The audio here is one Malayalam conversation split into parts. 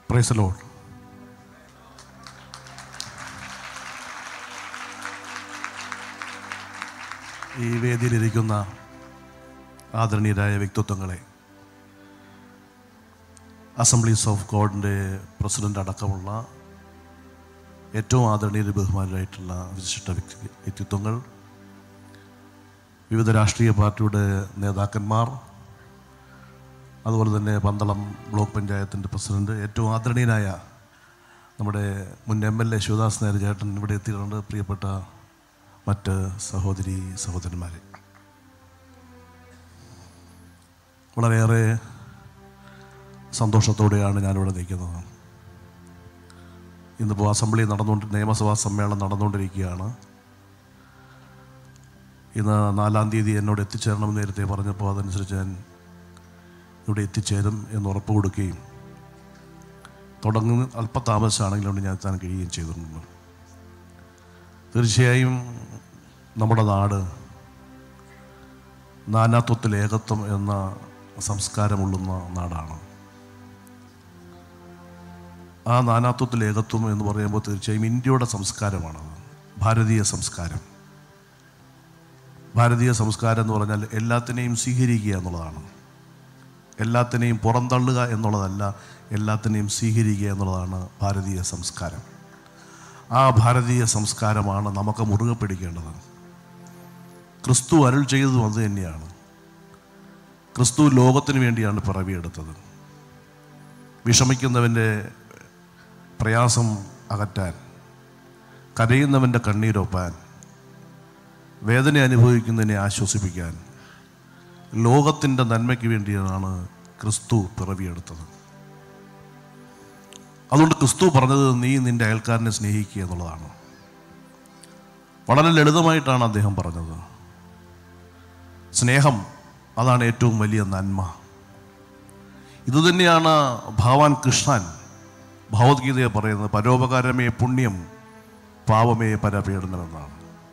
പ്രൈസ് ലോഡ് ഈ വേദിയിലിരിക്കുന്ന ആദരണീയരായ വ്യക്തിത്വങ്ങളെ അസംബ്ലീസ് ഓഫ് ഗോഡിൻ്റെ പ്രസിഡന്റ് അടക്കമുള്ള ഏറ്റവും ആദരണീയ ബഹുമാനരായിട്ടുള്ള വിശിഷ്ട വ്യക്തി വ്യക്തിത്വങ്ങൾ വിവിധ രാഷ്ട്രീയ പാർട്ടിയുടെ നേതാക്കന്മാർ അതുപോലെ തന്നെ പന്തളം ബ്ലോക്ക് പഞ്ചായത്തിൻ്റെ പ്രസിഡന്റ് ഏറ്റവും ആദരണീയനായ നമ്മുടെ മുൻ M L A Sivadas Nair ചേട്ടൻ ഇവിടെ എത്തിയിട്ടുണ്ട് പ്രിയപ്പെട്ട മറ്റ് സഹോദരി സഹോദരന്മാരെ വളരെയേറെ സന്തോഷത്തോടെയാണ് ഞാനിവിടെ നിൽക്കുന്നത് ഇന്നിപ്പോൾ അസംബ്ലി നടന്നുകൊണ്ട് നിയമസഭാ സമ്മേളനം നടന്നുകൊണ്ടിരിക്കുകയാണ് ഇന്ന് നാലാം തീയതി എന്നോട് എത്തിച്ചേരണമെന്ന് നേരത്തെ പറഞ്ഞപ്പോൾ അതനുസരിച്ച് ഞാൻ ഇവിടെ എത്തിച്ചേരും എന്ന് ഉറപ്പ് കൊടുക്കുകയും തുടങ്ങുന്ന അല്പതാമസമാണെങ്കിലും ഞാൻ എത്താൻ കഴിയുകയും ചെയ്തിട്ടുണ്ട് തീർച്ചയായും നമ്മുടെ നാട് നാനാത്വത്തിൽ ഏകത്വം എന്ന സംസ്കാരമുള്ളുന്ന നാടാണ് ആ നാനാത്വത്തിൽ ഏകത്വം എന്ന് പറയുമ്പോൾ തീർച്ചയായും ഇന്ത്യയുടെ സംസ്കാരമാണത് ഭാരതീയ സംസ്കാരം ഭാരതീയ സംസ്കാരം എന്ന് പറഞ്ഞാൽ എല്ലാത്തിനെയും സ്വീകരിക്കുക എന്നുള്ളതാണ് എല്ലാത്തിനെയും പുറന്തള്ളുക എന്നുള്ളതല്ല എല്ലാത്തിനെയും സ്വീകരിക്കുക എന്നുള്ളതാണ് ഭാരതീയ സംസ്കാരം ആ ഭാരതീയ സംസ്കാരമാണ് നമുക്ക് മുറുകെ പിടിക്കേണ്ടത് ക്രിസ്തു അരുൾ ചെയ്തതും അത് തന്നെയാണ് ക്രിസ്തു ലോകത്തിന് വേണ്ടിയാണ് പിറവിയെടുത്തത് വിഷമിക്കുന്നവൻ്റെ പ്രയാസം അകറ്റാൻ കരയുന്നവൻ്റെ കണ്ണീരൊപ്പാൻ വേദന അനുഭവിക്കുന്നതിനെ ആശ്വസിപ്പിക്കാൻ ലോകത്തിൻ്റെ നന്മയ്ക്ക് വേണ്ടിയാണ് ക്രിസ്തു പിറവിയെടുത്തത് അതുകൊണ്ട് ക്രിസ്തു പറഞ്ഞത് നീ നിന്റെ അയൽക്കാരനെ സ്നേഹിക്കുക എന്നുള്ളതാണ് വളരെ ലളിതമായിട്ടാണ് അദ്ദേഹം പറഞ്ഞത് സ്നേഹം അതാണ് ഏറ്റവും വലിയ നന്മ ഇതുതന്നെയാണ് ഭഗവാൻ കൃഷ്ണൻ ഭഗവത്ഗീതയെ പറയുന്നത് പരോപകാരമേ പുണ്യം പാവമേ പരപീഡനമെന്നാണ്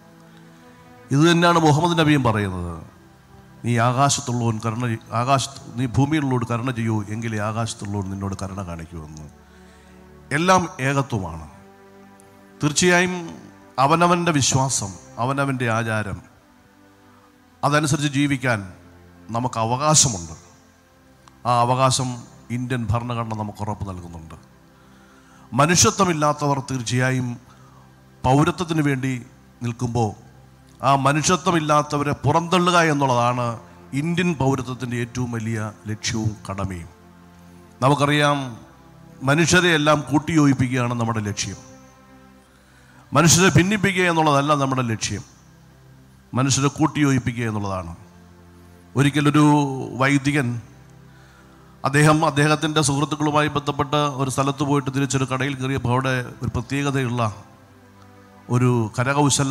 ഇത് തന്നെയാണ് മുഹമ്മദ് നബിയും പറയുന്നത് നീ ആകാശത്തുള്ളവൻ കരുണ ചെയ്- ആകാശത്ത് നീ ഭൂമിയിലുള്ളവരോട് കരുണ ചെയ്യൂ എങ്കിലേ ആകാശത്തുള്ളവർ നിന്നോട് കരുണ കാണിക്കുമെന്ന് എല്ലാം ഏകത്വമാണ് തീർച്ചയായും അവനവൻ്റെ വിശ്വാസം അവനവൻ്റെ ആചാരം അതനുസരിച്ച് ജീവിക്കാൻ നമുക്ക് അവകാശമുണ്ട് ആ അവകാശം ഇന്ത്യൻ ഭരണഘടന നമുക്ക് ഉറപ്പ് നൽകുന്നുണ്ട് മനുഷ്യത്വമില്ലാത്തവർ തീർച്ചയായും പൗരത്വത്തിന് വേണ്ടി നിൽക്കുമ്പോൾ ആ മനുഷ്യത്വമില്ലാത്തവരെ പുറന്തള്ളുക എന്നുള്ളതാണ് ഇന്ത്യൻ പൗരത്വത്തിൻ്റെ ഏറ്റവും വലിയ ലക്ഷ്യവും കടമയും നമുക്കറിയാം മനുഷ്യരെ എല്ലാം കൂട്ടിയോജിപ്പിക്കുകയാണ് നമ്മുടെ ലക്ഷ്യം മനുഷ്യരെ ഭിന്നിപ്പിക്കുക എന്നുള്ളതല്ല നമ്മുടെ ലക്ഷ്യം മനുഷ്യരെ കൂട്ടിയോജിപ്പിക്കുക എന്നുള്ളതാണ് ഒരിക്കലൊരു വൈദികൻ അദ്ദേഹം അദ്ദേഹത്തിൻ്റെ സുഹൃത്തുക്കളുമായി ബന്ധപ്പെട്ട് ഒരു സ്ഥലത്ത് പോയിട്ട് തിരിച്ചൊരു കടയിൽ കയറിയപ്പോൾ അവിടെ ഒരു പ്രത്യേകതയുള്ള ഒരു കരകൗശല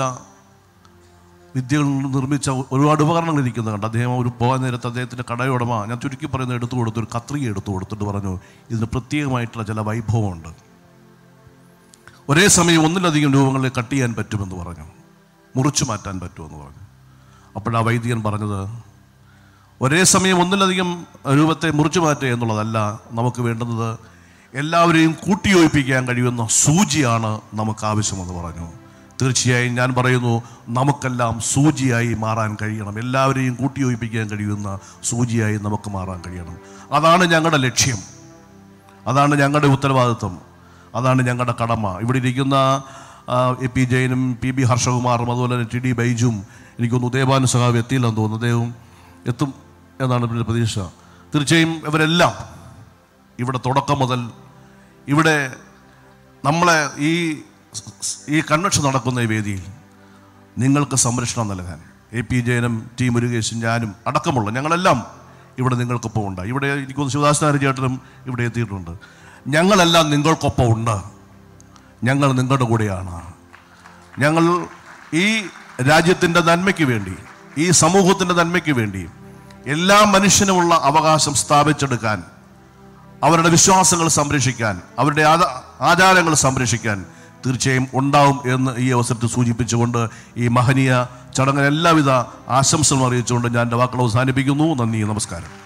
വിദ്യകൾ നിർമ്മിച്ച ഒരുപാട് ഉപകരണങ്ങൾ ഇരിക്കുന്നത് കണ്ട് അദ്ദേഹം ഒരു പോകാൻ നേരത്ത് അദ്ദേഹത്തിൻ്റെ കടയുടമ ഞാൻ ചുരുക്കി പറയുന്നത് എടുത്തു കൊടുത്തു ഒരു കത്രിക എടുത്തു കൊടുത്തിട്ട് പറഞ്ഞു ഇതിന് പ്രത്യേകമായിട്ടുള്ള ചില വൈഭവമുണ്ട് ഒരേ സമയം ഒന്നിലധികം രൂപങ്ങളെ കട്ട് ചെയ്യാൻ പറ്റുമെന്ന് പറഞ്ഞു മുറിച്ചു മാറ്റാൻ പറ്റുമെന്ന് പറഞ്ഞു അപ്പോൾ ആ വൈദികൻ പറഞ്ഞത് ഒരേ സമയം ഒന്നിലധികം രൂപത്തെ മുറിച്ചു മാറ്റുക എന്നുള്ളതല്ല നമുക്ക് വേണ്ടുന്നത് എല്ലാവരെയും കൂട്ടിയോജിപ്പിക്കാൻ കഴിയുന്ന സൂചിയാണ് നമുക്ക് ആവശ്യമെന്ന് പറഞ്ഞു തീർച്ചയായും ഞാൻ പറയുന്നു നമുക്കെല്ലാം സൂചിയായി മാറാൻ കഴിയണം എല്ലാവരെയും കൂട്ടിയോജിപ്പിക്കാൻ കഴിയുന്ന സൂചിയായി നമുക്ക് മാറാൻ കഴിയണം അതാണ് ഞങ്ങളുടെ ലക്ഷ്യം അതാണ് ഞങ്ങളുടെ ഉത്തരവാദിത്വം അതാണ് ഞങ്ങളുടെ കടമ ഇവിടെ ഇരിക്കുന്ന ആ, എ പി ജയനും പി ബി ഹർഷകുമാറും അതുപോലെ തന്നെ ടി ഡി ബൈജും എനിക്കൊന്ന് ഉദയഭാനു സഹാബ് എത്തിയില്ലെന്ന് തോന്നുന്നു അദ്ദേഹം എത്തും എന്നാണ് എൻ്റെ പ്രതീക്ഷ തീർച്ചയായും ഇവരെല്ലാം ഇവിടെ തുടക്കം മുതൽ ഇവിടെ നമ്മളെ ഈ ഈ കൺവെൻഷൻ നടക്കുന്ന ഈ വേദിയിൽ നിങ്ങൾക്ക് സംരക്ഷണം നൽകാൻ എ പി ജയനും ടി മുരുകേശും ഞാനും അടക്കമുള്ള ഞങ്ങളെല്ലാം ഇവിടെ നിങ്ങൾക്കൊപ്പം ഉണ്ട് ഇവിടെ എനിക്കൊന്ന് ശിവദാസനാരി ചേട്ടനും ഇവിടെ എത്തിയിട്ടുണ്ട് ഞങ്ങളെല്ലാം നിങ്ങൾക്കൊപ്പം ഉണ്ട് ഞങ്ങൾ നിങ്ങളുടെ കൂടെയാണ് ഞങ്ങൾ ഈ രാജ്യത്തിൻ്റെ നന്മയ്ക്ക് വേണ്ടി ഈ സമൂഹത്തിൻ്റെ നന്മയ്ക്ക് വേണ്ടി എല്ലാ മനുഷ്യനുമുള്ള അവകാശം സ്ഥാപിച്ചെടുക്കാൻ അവരുടെ വിശ്വാസങ്ങൾ സംരക്ഷിക്കാൻ അവരുടെ ആദ- ആചാരങ്ങൾ സംരക്ഷിക്കാൻ തീർച്ചയായും ഉണ്ടാവും എന്ന് ഈ അവസരത്തിൽ സൂചിപ്പിച്ചുകൊണ്ട് ഈ മഹനീയ ചടങ്ങിന് എല്ലാവിധ ആശംസകളും അറിയിച്ചുകൊണ്ട് ഞാൻ എൻ്റെ വാക്കുകൾ അവസാനിപ്പിക്കുന്നു നന്ദി നമസ്കാരം